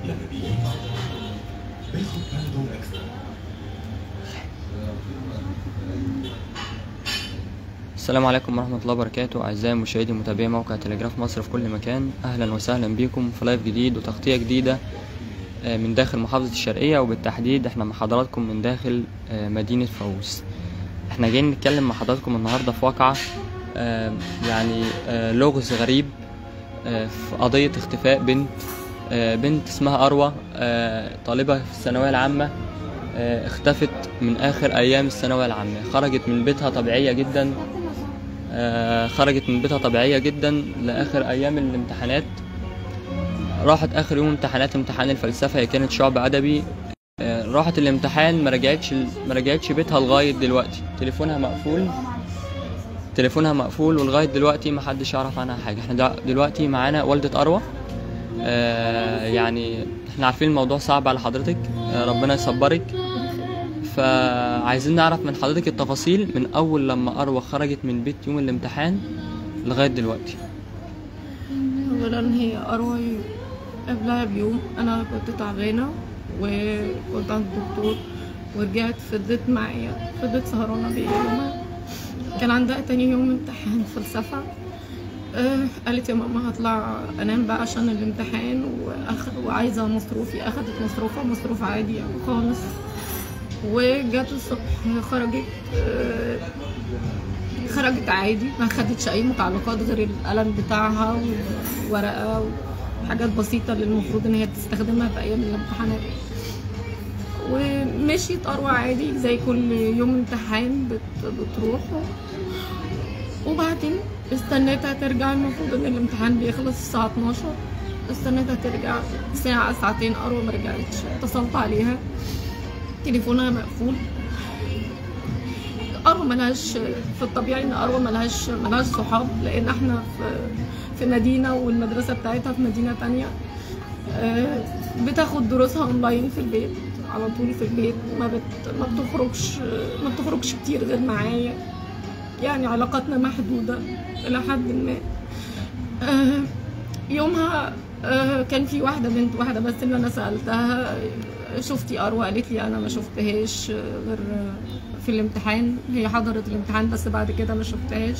لنبي باخد بانادول اكسترا السلام عليكم ورحمة الله وبركاته أعزائي مشاهدي ومتابعي موقع تلجراف مصر في كل مكان أهلا وسهلا بكم في لايف جديد وتغطية جديدة آه، من داخل محافظة الشرقية وبالتحديد احنا مع حضراتكم من داخل آه، مدينة فاووس احنا جايين نتكلم مع حضراتكم النهاردة في واقعة آه، يعني آه، لغز غريب آه، في قضية اختفاء بنت آه، بنت اسمها أروى آه، طالبة في الثانوية العامة آه، اختفت من آخر أيام الثانوية العامة خرجت من بيتها طبيعية جدا آه، خرجت من بيتها طبيعية جدا لآخر أيام الامتحانات راحت آخر يوم امتحانات امتحان الفلسفة هي كانت شعب أدبي آه، راحت الامتحان ما رجعتش ما رجعتش بيتها لغاية دلوقتي تليفونها مقفول تليفونها مقفول ولغاية دلوقتي ما حدش يعرف عنها حاجة احنا دع- دلوقتي معانا والدة أروى آه، يعني احنا عارفين الموضوع صعب على حضرتك آه، ربنا يصبرك فعايزين نعرف من حضرتك التفاصيل من اول لما اروى خرجت من بيت يوم الامتحان لغايه دلوقتي اولا هي اروى قبلها بيوم انا كنت تعبانه وكنت عند الدكتور ورجعت فضلت معايا فضلت سهرانه بيا يومها كان عندها تاني يوم امتحان فلسفه آه قالت يا ماما هطلع انام بقى عشان الامتحان وأخ... وعايزه مصروفي اخدت مصروفها مصروف عادي يعني خالص وجت الصبح خرجت آه خرجت عادي ما خدتش اي متعلقات غير القلم بتاعها وورقه وحاجات بسيطه اللي المفروض ان هي تستخدمها في ايام الامتحانات ومشيت اروى عادي زي كل يوم امتحان بت... بتروح وبعدين استنيتها ترجع المفروض ان الامتحان بيخلص الساعه 12 استنيتها ترجع ساعة ساعتين أروى ما رجعتش اتصلت عليها تليفونها مقفول أروى ملهاش في الطبيعي إن أروى ملهاش ملهاش صحاب لأن إحنا في في مدينة والمدرسة بتاعتها في مدينة تانية آه، بتاخد دروسها أونلاين في البيت على طول في البيت ما بت ما بتخرجش ما بتخرجش كتير غير معايا يعني علاقاتنا محدودة إلى حد ما آه، يومها آه، كان في واحدة بنت واحدة بس اللي أنا سألتها آه، شفتي أروى قالت لي أنا ما شفتهاش آه، غير آه، في الامتحان هي حضرت الامتحان بس بعد كده ما شفتهاش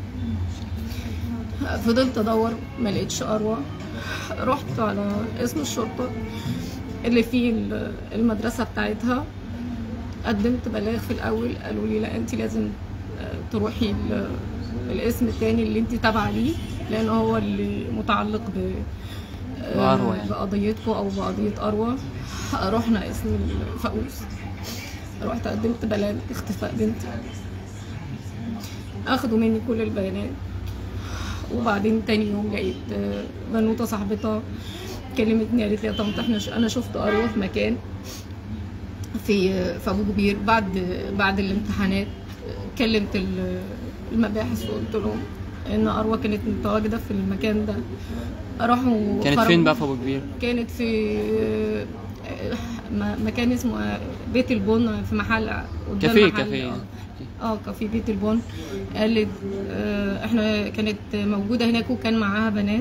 فضلت ادور ما لقيتش اروى رحت على اسم الشرطه اللي فيه ال- المدرسه بتاعتها قدمت بلاغ في الاول قالوا لي لا انت لازم آه، تروحي ال- الاسم التاني اللي انت تابعه ليه لان هو اللي متعلق ب آه، بأروى يعني. بقضيتكم او بقضيه اروى رحنا اسم الفقوس رحت قدمت بلاغ اختفاء بنتي اخدوا مني كل البيانات وبعدين تاني يوم لقيت آه، بنوته صاحبتها كلمتني قالت لي يا طنط احنا ش- انا شفت اروى في مكان في آه، في ابو كبير بعد بعد الامتحانات آه، كلمت ال- المباحث وقلت لهم ان اروى كانت متواجده في المكان ده راحوا كانت خرجوا- فين بقى في ابو كبير كانت في آه، م- مكان اسمه بيت البن في محل قدام كافيه محل كافيه آه. اه كافيه بيت البن قالت آه، احنا كانت موجوده هناك وكان معاها بنات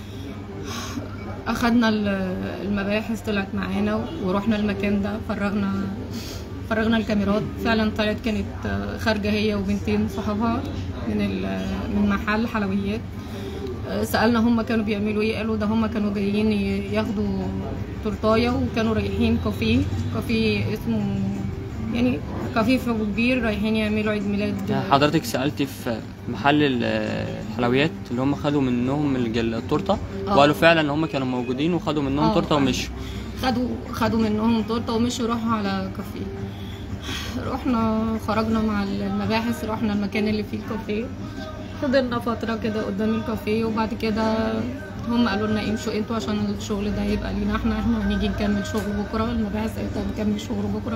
اخدنا ال- المباحث طلعت معانا ورحنا المكان ده فرغنا فرغنا الكاميرات فعلا طلعت كانت آه، خارجه هي وبنتين صحابها من ال- من محل حلويات آه، سالنا هم كانوا بيعملوا ايه قالوا ده هم كانوا جايين ي- ياخدوا تورتايه وكانوا رايحين كافيه كافيه اسمه يعني كافيه في ابو كبير رايحين يعملوا عيد ميلاد يعني حضرتك سالتي في محل ال- الحلويات اللي هم خدوا منهم الجل- التورته آه. وقالوا فعلا ان هم كانوا موجودين وخدوا منهم آه. تورته ومشوا خدوا خدوا منهم تورته ومشوا راحوا على كافيه رحنا خرجنا مع المباحث رحنا المكان اللي فيه الكافيه فضلنا فترة كده قدام الكافيه وبعد كده هم قالوا لنا امشوا انتوا عشان الشغل ده يبقى لينا احنا احنا هنيجي نكمل شغل بكرة المباحث قالت هنكمل شغل بكرة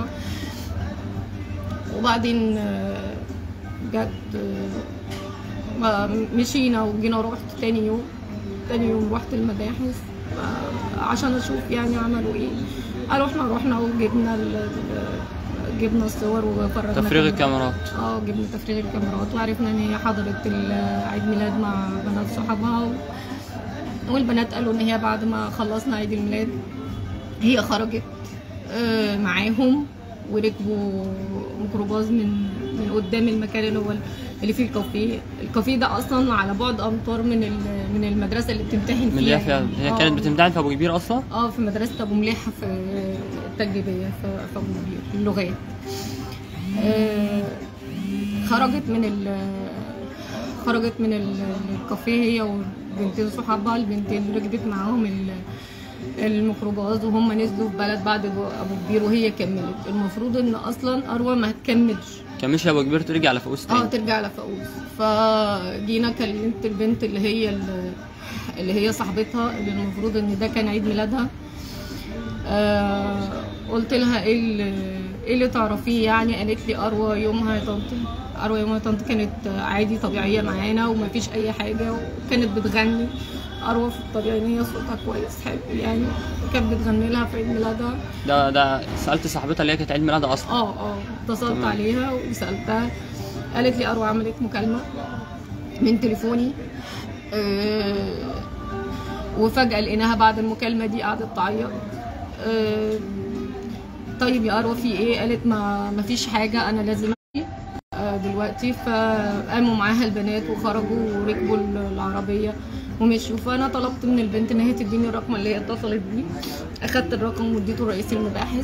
وبعدين آه، جت آه، ما- مشينا وجينا رحت تاني يوم تاني يوم رحت المباحث آه، عشان اشوف يعني عملوا ايه قالوا احنا رحنا وجبنا ال- ال- جبنا الصور وفرجنا تفريغ كاميرات. الكاميرات اه جبنا تفريغ الكاميرات وعرفنا ان هي حضرت ال- عيد ميلاد مع بنات صحابها و... والبنات قالوا ان هي بعد ما خلصنا عيد الميلاد هي خرجت آه، معاهم وركبوا ميكروباص من من قدام المكان اللي هو اللي فيه الكافيه الكافيه ده اصلا على بعد امتار من ال- من المدرسه اللي بتمتحن من اللي هي فيها فيها هي آه. كانت بتمتحن في ابو كبير اصلا اه في مدرسة أبو مليح في التجريبية في في أبو كبير في اللغات آه، خرجت من ال خرجت من ال- الكافيه هي وبنتين صحابها البنتين ركبت معاهم ال- الميكروباص وهم نزلوا في بلد بعد ابو كبير وهي كملت المفروض ان اصلا اروى ما هتكملش كملش ابو كبير ترجع لفؤوس اه تاني ترجع لفؤوس فجينا كلمت البنت اللي هي ال- اللي هي صاحبتها اللي المفروض ان ده كان عيد ميلادها آه قلت لها ايه اللي, إيه اللي تعرفيه يعني قالت لي اروى يومها يا طنط اروى يومها يا طنط كانت عادي طبيعيه معانا ومفيش اي حاجه وكانت بتغني اروى في الطبيعي ان هي صوتها كويس حلو يعني كانت بتغني لها في عيد ميلادها ده ده سالت صاحبتها اللي هي كانت عيد ميلادها اصلا اه اه اتصلت تمام. عليها وسالتها قالت لي اروى عملت مكالمه من تليفوني آه وفجاه لقيناها بعد المكالمه دي قعدت تعيط آه طيب يا اروى في ايه قالت ما ما فيش حاجه انا لازم أمشي، آه دلوقتي فقاموا معاها البنات وخرجوا وركبوا العربيه ومشوا فانا طلبت من البنت ان هي تديني الرقم اللي هي اتصلت بيه اخدت الرقم واديته رئيس المباحث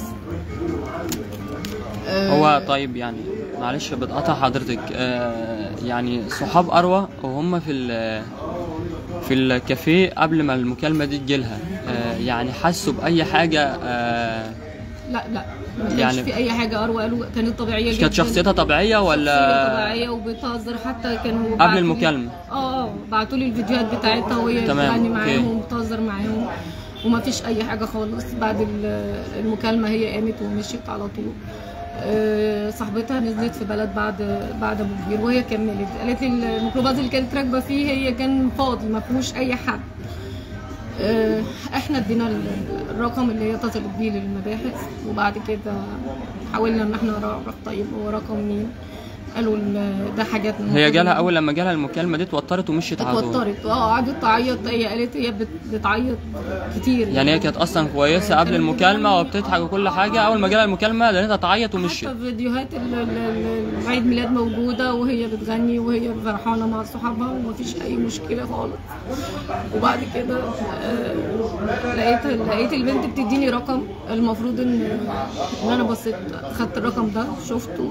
آه، هو طيب يعني معلش بتقطع حضرتك آه يعني صحاب اروى وهم في ال- في الكافيه قبل ما المكالمه دي تجيلها آه يعني حسوا باي حاجه آه لا لا ما كانش يعني- في اي حاجه اروى قالوا كانت طبيعيه جدا كانت شخصيتها طبيعيه شخصية ولا طبيعيه وبتهزر حتى كانوا قبل بعتوا لي- المكالمة؟ اه اه بعتوا لي الفيديوهات بتاعتها وهي تمام، بتغني أوكي. معاهم وبتهزر معاهم وما فيش اي حاجه خالص بعد ال- المكالمه هي قامت ومشيت على طول آه، صاحبتها نزلت في بلد بعد بعد ابو كبير وهي كملت قالت لي الميكروباص اللي كانت راكبه فيه هي كان فاضي ما فيهوش اي حد آه، احنا ادينا ال- الرقم اللي هي اتصلت بيه للمباحث وبعد كده حاولنا ان احنا نعرف طيب هو رقم مين قالوا ال- ده حاجات هي جالها اول لما جالها المكالمه دي اتوترت ومشيت على طول اتوترت اه قعدت تعيط هي قالت هي بت- بتعيط كتير يعني هي كانت اصلا كويسه قبل المكالمه وبتضحك وكل حاجه اول ما جالها المكالمه لقيتها تعيط ومشيت حتى فيديوهات ال- ال- ال- العيد ميلاد موجودة وهي بتغني وهي فرحانة مع صحابها ومفيش أي مشكلة خالص وبعد كده آه، لقيت لقيت البنت بتديني رقم المفروض إن إن أنا بصيت خدت الرقم ده شفته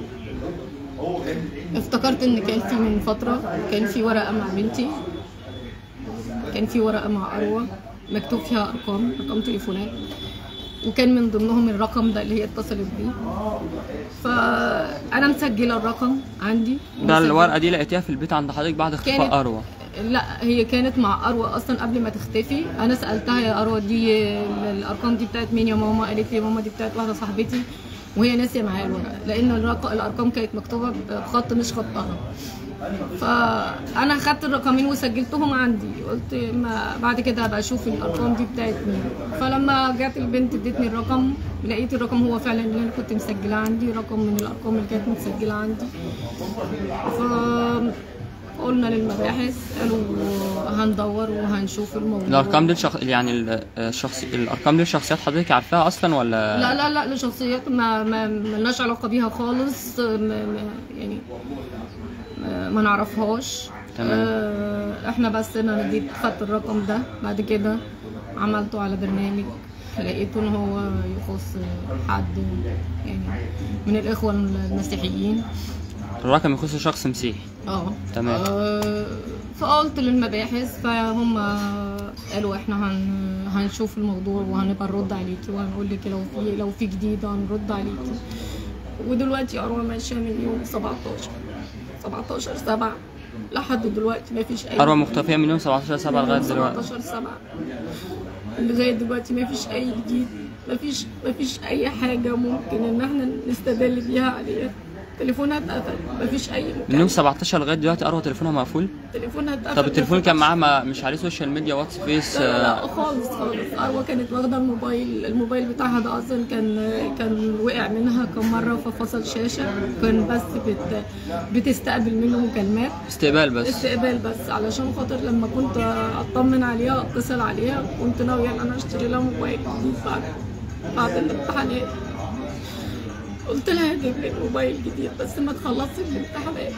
افتكرت إن كان في من فترة كان في ورقة مع بنتي كان في ورقة مع أروى مكتوب فيها أرقام أرقام تليفونات وكان من ضمنهم الرقم ده اللي هي اتصلت بيه فانا مسجله الرقم عندي ده مسجلة. الورقه دي لقيتيها في البيت عند حضرتك بعد اختفاء كانت اروى لا هي كانت مع اروى اصلا قبل ما تختفي انا سالتها يا اروى دي ال- الارقام دي بتاعت مين يا ماما قالت لي يا ماما دي بتاعت واحده صاحبتي وهي ناسيه معايا الورقه لان الرق- الارقام كانت مكتوبه بخط مش خطها فانا خدت الرقمين وسجلتهم عندي قلت ما بعد كده ابقى اشوف الارقام دي بتاعت مين فلما جت البنت ادتني الرقم لقيت الرقم هو فعلا اللي انا كنت مسجله عندي رقم من الارقام اللي كانت متسجله عندي ف قلنا للمباحث قالوا هندور وهنشوف الموضوع الارقام دي الشخ... يعني ال- الشخص الارقام دي الشخصيات حضرتك عارفاها اصلا ولا لا لا لا لشخصيات ما ما ملناش علاقه بيها خالص ما ما يعني ما, ما نعرفهاش تمام. آه، احنا بس انا جيت خدت الرقم ده بعد كده عملته على برنامج لقيته ان هو يخص حد يعني من الاخوه المسيحيين الرقم يخص شخص مسيحي اه تمام. آه، فقلت للمباحث فهم قالوا احنا هن هنشوف الموضوع وهنبقى نرد عليكي وهنقول لك لو في لو في جديد هنرد عليكي ودلوقتي اروى ماشيه من يوم 17 17 7 لحد دلوقتي ما فيش اي اروى مختفيه من يوم 17 7 لغايه دلوقتي 17 7 لغايه دلوقتي ما فيش اي جديد ما فيش ما فيش اي حاجه ممكن ان احنا نستدل بيها عليها تليفونها اتقفل ما فيش اي من مكالمة. يوم 17 لغايه دلوقتي اروى تليفونها مقفول تليفونها اتقفل طب التليفون ما كان فتحش. معاها ما مش عليه سوشيال ميديا واتس فيس لا لا, آه، لا خالص خالص اروى كانت واخده الموبايل الموبايل بتاعها ده اصلا كان كان وقع منها كم مره ففصل شاشه كان بس بت بتستقبل منه مكالمات استقبال بس استقبال بس علشان خاطر لما كنت اطمن عليها اتصل عليها كنت ناويه ان انا اشتري لها موبايل جديد بعد بعد الامتحانات قلت لها هجيب لي موبايل جديد بس ما تخلصش الامتحانات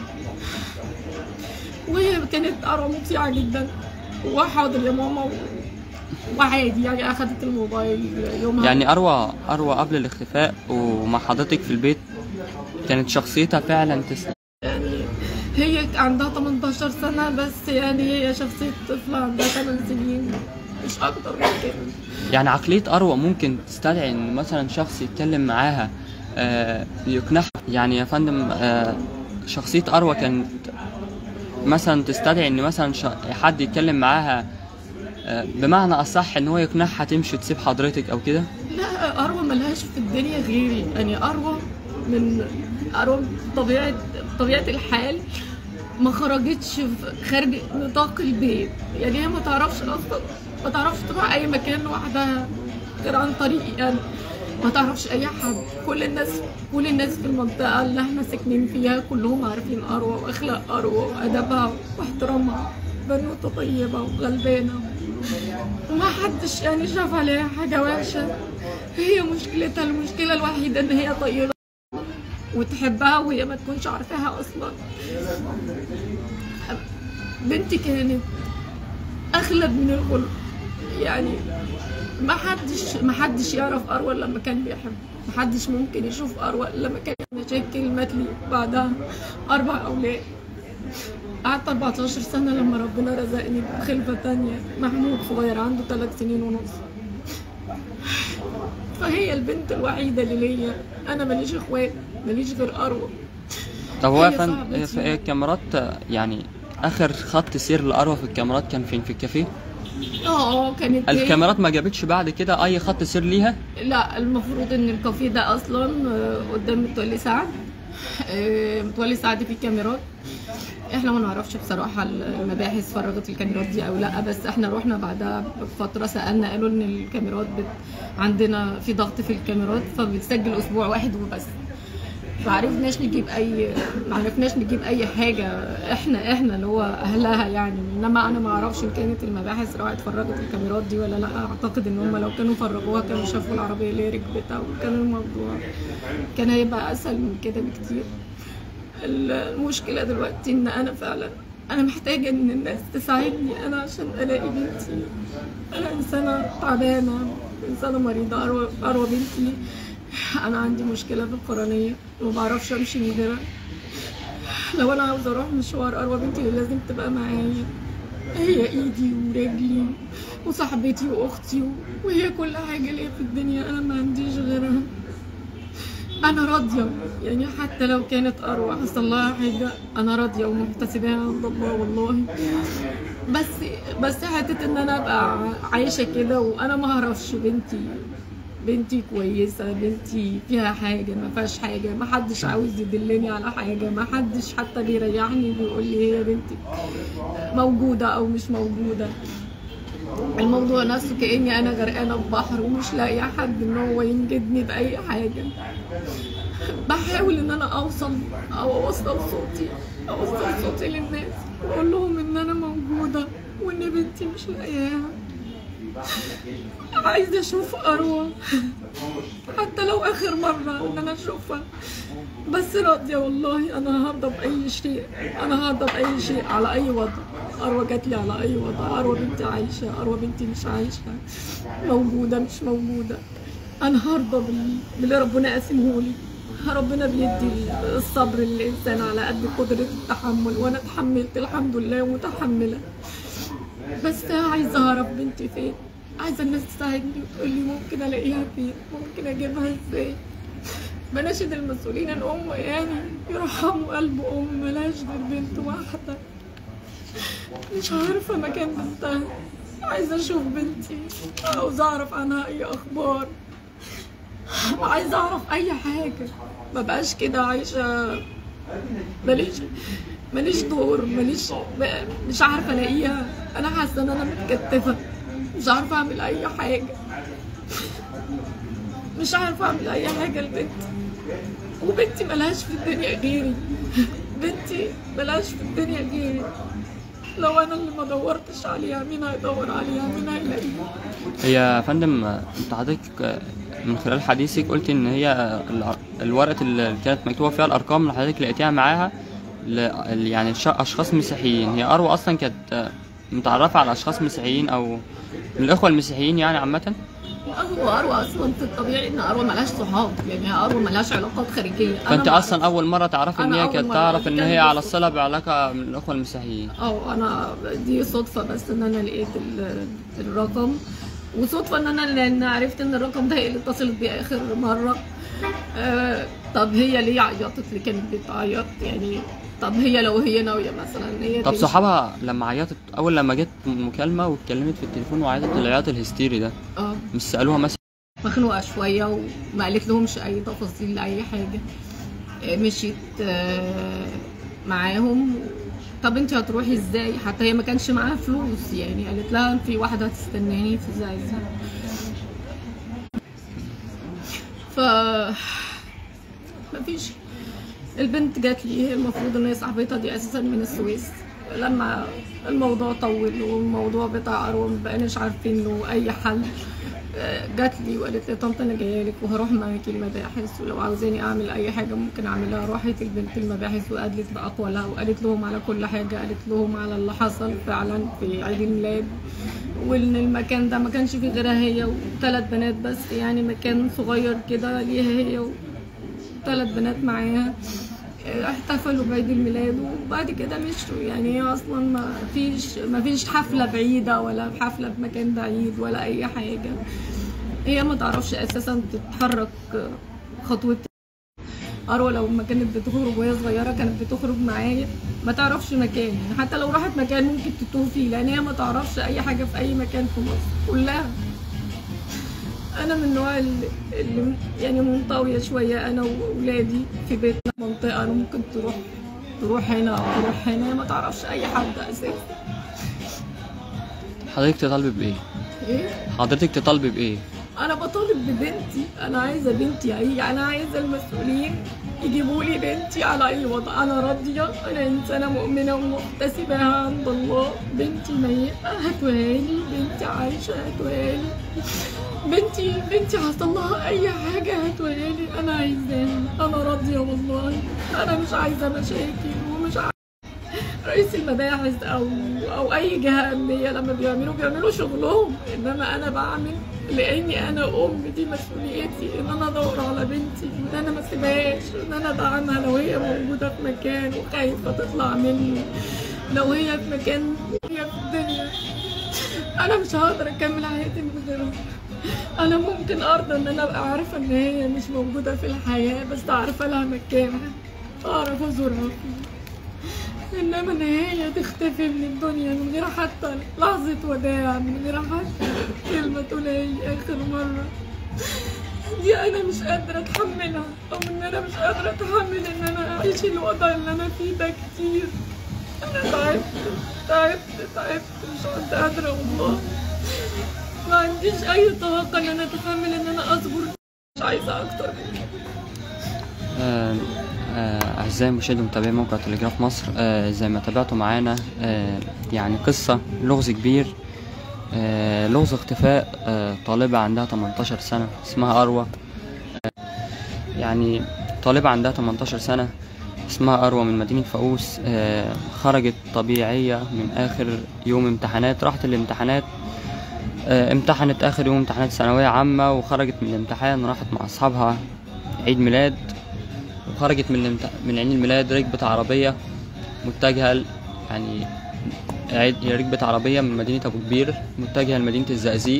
وهي كانت أروى مطيعة جدا وحاضر يا ماما و- وعادي يعني أخدت الموبايل يومها يعني اروى اروى قبل الاختفاء ومع حضرتك في البيت كانت شخصيتها فعلا تسلم يعني هي عندها 18 سنة بس يعني هي شخصية طفلة عندها 8 سنين مش أكتر من كده يعني عقلية أروى ممكن تستدعي إن مثلا شخص يتكلم معاها آه، يقنعها يعني يا فندم آه، شخصية أروى كانت مثلا تستدعي إن مثلا ش- حد يتكلم معاها آه، بمعنى أصح إن هو يقنعها تمشي وتسيب حضرتك أو كده لا أروى ملهاش في الدنيا غيري يعني أروى من أروى طبيعة طبيعة الحال ما خرجتش في- خارج نطاق البيت يعني هي ما تعرفش أصلا ما تعرفش تروح أي مكان لوحدها غير عن طريقي يعني ما تعرفش أي حد كل الناس كل الناس في المنطقة اللي احنا ساكنين فيها كلهم عارفين أروى وأخلاق أروى وأدبها واحترامها بنوتة طيبة وغلبانة وما حدش يعني شاف عليها حاجة وحشة هي مشكلتها المشكلة الوحيدة إن هي طيبة وتحبها وهي ما تكونش عارفاها أصلا بنتي كانت أخلد من الخلق يعني ما حدش ما حدش يعرف أروى لما كان بيحب ما حدش ممكن يشوف أروى لما كان مشاكل ماتلي بعدها أربع أولاد قعدت 14 سنة لما ربنا رزقني بخلفة تانية محمود صغير عنده ثلاث سنين ونص فهي البنت الوحيدة اللي ليا أنا ماليش إخوات ماليش غير أروى طب هو يا هي فندم صاحبتي. هي في- هي الكاميرات آه، يعني آخر خط سير لأروى في الكاميرات كان فين في الكافيه اه كانت هي- الكاميرات ما جابتش بعد كده أي خط سير ليها لا المفروض ان الكافيه ده اصلا آه، قدام متولي سعد آه، متولي سعد فيه كاميرات احنا ما نعرفش بصراحه المباحث فرغت الكاميرات دي او لا بس احنا رحنا بعدها بفتره سالنا قالوا ان الكاميرات بت... عندنا في ضغط في الكاميرات فبتسجل اسبوع واحد وبس ما عرفناش نجيب اي ما عرفناش نجيب اي حاجه احنا احنا اللي هو اهلها يعني انما انا ما اعرفش ان كانت المباحث راحت فرغت الكاميرات دي ولا لا اعتقد ان هم لو كانوا فرغوها كانوا شافوا العربيه اللي هي ركبتها وكان الموضوع كان هيبقى اسهل من كده بكتير المشكله دلوقتي ان انا فعلا انا محتاجه ان الناس تساعدني انا عشان الاقي بنتي انا انسانه تعبانه انسانه مريضه اروى اروى بنتي انا عندي مشكله في القرنيه وما بعرفش امشي من غيرها لو انا عاوزه اروح مشوار اروى بنتي لازم تبقى معايا هي ايدي ورجلي وصاحبتي واختي وهي كل حاجه ليا في الدنيا انا ما عنديش غيرها انا راضيه يعني حتى لو كانت اروى حصل لها حاجه انا راضيه ومحتسباها عند الله والله بس بس حته ان انا ابقى عايشه كده وانا ما اعرفش بنتي بنتي كويسه بنتي فيها حاجه ما فيهاش حاجه ما حدش عاوز يدلني على حاجه ما حدش حتى بيريحني بيقول لي هي بنتك موجوده او مش موجوده الموضوع نفسه كاني انا غرقانه في بحر ومش لاقيه حد ان هو ينجدني باي حاجه بحاول ان انا اوصل او اوصل صوتي اوصل صوتي للناس واقول لهم ان انا موجوده وان بنتي مش لاقياها عايزه اشوف اروى حتى لو اخر مره ان انا اشوفها بس راضيه والله انا هرضى باي شيء انا هرضى باي شيء على اي وضع اروى جات لي على اي وضع اروى بنتي عايشه اروى بنتي مش عايشه موجوده مش موجوده انا هرضى بال- باللي ربنا قاسمهولي ربنا بيدي الصبر للانسان على قد قدره التحمل وانا اتحملت الحمد لله ومتحمله بس عايزه اعرف بنتي فين عايزه الناس تساعدني وتقول لي ممكن الاقيها فين ممكن اجيبها ازاي بناشد المسؤولين ان ام يعني يرحموا قلب ام ملهاش غير بنت واحده مش عارفه مكان بنتها عايزه اشوف بنتي عاوزه اعرف عنها اي اخبار عايزه اعرف اي حاجه ما بقاش كده عايشه ماليش ماليش دور ماليش م- مش عارفه الاقيها انا حاسه ان انا متكتفه مش عارفه اعمل اي حاجه مش عارفه اعمل اي حاجه لبنتي وبنتي ملهاش في الدنيا غيري بنتي ملهاش في الدنيا غيري لو انا اللي ما دورتش عليها مين هيدور عليها مين هيلاقيها هي يا فندم آه، انت حضرتك آه، من خلال حديثك قلت ان هي الأر- الورقه اللي كانت مكتوبه فيها الارقام اللي حضرتك لقيتيها معاها ل- يعني ش- اشخاص مسيحيين هي اروى اصلا كانت متعرفه على اشخاص مسيحيين او من الاخوه المسيحيين يعني عامه اروى اروى اصلا في الطبيعي ان اروى ملهاش صحاب يعني اروى ملهاش علاقات خارجيه أنا فانت ما اصلا اول مره تعرفي ان أنا هي أول كانت مرة. تعرف ان كان هي على بالصدفة. صله بعلاقه من الاخوه المسيحيين اه انا دي صدفه بس ان انا لقيت ال- الرقم وصدفه ان انا لان عرفت ان الرقم ده هي اللي اتصلت بيه اخر مره آه طب هي ليه عيطت ليه كانت بتعيط يعني طب هي لو هي ناويه مثلا هي طب تمشي- صحابها لما عيطت اول لما جت مكالمه واتكلمت في التليفون وعيطت العياط الهستيري ده اه مش سالوها مثلا مخنوقه شويه وما قالت لهمش اي تفاصيل لاي حاجه آه، مشيت آه، معاهم طب انت هتروحي ازاي حتى هي ما كانش معاها فلوس يعني قالت لها في واحده هتستناني في زعزع ف مفيش البنت جات لي المفروض ان هي صاحبتها دي اساسا من السويس لما الموضوع طول والموضوع بتاع اروى ما بقيناش عارفين له اي حل آه، جات لي وقالت لي طنط انا جايه لك وهروح معاكي المباحث ولو عاوزاني اعمل اي حاجه ممكن اعملها راحت البنت المباحث وقالت باقوالها وقالت لهم على كل حاجه قالت لهم على اللي حصل فعلا في عيد الميلاد وان المكان ده ما كانش فيه غيرها هي وثلاث بنات بس يعني مكان صغير كده ليها هي وثلاث بنات معاها احتفلوا بعيد الميلاد وبعد كده مشوا يعني هي اصلا ما فيش ما فيش حفله بعيده ولا حفله في مكان بعيد ولا اي حاجه هي ما تعرفش اساسا تتحرك خطوه اروى لو ما كانت بتخرج وهي صغيره كانت بتخرج معايا ما تعرفش مكان يعني حتى لو راحت مكان ممكن تتوه فيه لان هي ما تعرفش اي حاجه في اي مكان في مصر كلها انا من النوع اللي, اللي يعني منطويه شويه انا واولادي في بيتنا منطقه انا ممكن تروح تروح هنا او تروح هنا ما تعرفش اي حد اساسا حضرتك تطالبي بايه ايه حضرتك تطالبي بايه انا بطالب ببنتي انا عايزه بنتي هي انا عايزه المسؤولين يجيبوا لي بنتي على اي وضع انا راضيه انا انسانه مؤمنه ومحتسبه عند الله بنتي ميته هاتوها لي بنتي عايشه هاتوها لي بنتي بنتي حصل لها اي حاجه هاتوها لي انا عايزاها انا راضيه والله انا مش عايزه مشاكل ومش عايزة رئيس المباحث او او اي جهه امنيه لما بيعملوا بيعملوا شغلهم انما انا بعمل لاني انا ام دي مسؤوليتي ان انا ادور على بنتي ان انا ما اسيبهاش ان انا ادعمها لو هي موجوده في مكان وخايفه تطلع مني لو هي في مكان هي في الدنيا انا مش هقدر اكمل حياتي من غيرها انا ممكن ارضى ان انا ابقى عارفه ان هي مش موجوده في الحياه بس عارفه لها مكانها اعرف ازورها فيه انما ان هي تختفي من الدنيا من غير حتى لحظة وداع من غير حتى كلمة تقولها لي اخر مرة دي انا مش قادرة اتحملها او ان انا مش قادرة اتحمل ان انا اعيش الوضع اللي انا فيه ده كتير انا تعبت تعبت تعبت مش كنت قادرة والله ما عنديش اي طاقة ان انا اتحمل ان انا اصبر مش عايزة اكتر من كده آه، آه، أعزائي مشاهدي ومتابعي موقع تلجراف مصر آه، زي ما تابعتوا معانا آه، يعني قصة لغز كبير آه، لغز اختفاء آه، طالبة عندها 18 سنة اسمها أروى آه، يعني طالبة عندها 18 سنة اسمها أروى من مدينة فاقوس آه، خرجت طبيعية من آخر يوم امتحانات راحت الامتحانات آه، امتحنت آخر يوم امتحانات ثانوية عامة وخرجت من الامتحان راحت مع أصحابها عيد ميلاد وخرجت من الامت... من عيد الميلاد ركبت عربية متجهة ل- يعني عيد هي ركبت عربية من مدينة أبو كبير متجهة لمدينة الزقازيق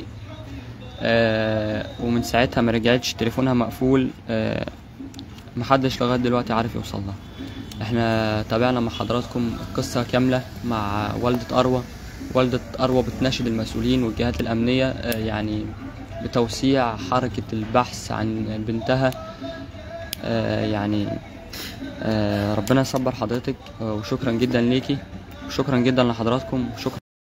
آه ومن ساعتها ما رجعتش تليفونها مقفول آه محدش لغاية دلوقتي عارف يوصل لها احنا تابعنا مع حضراتكم القصة كاملة مع والدة أروى والدة أروى بتناشد المسؤولين والجهات الأمنية آه يعني بتوسيع حركة البحث عن بنتها آه، يعني آه، ربنا يصبر حضرتك آه، وشكرا جدا ليكي وشكرا جدا لحضراتكم وشكرا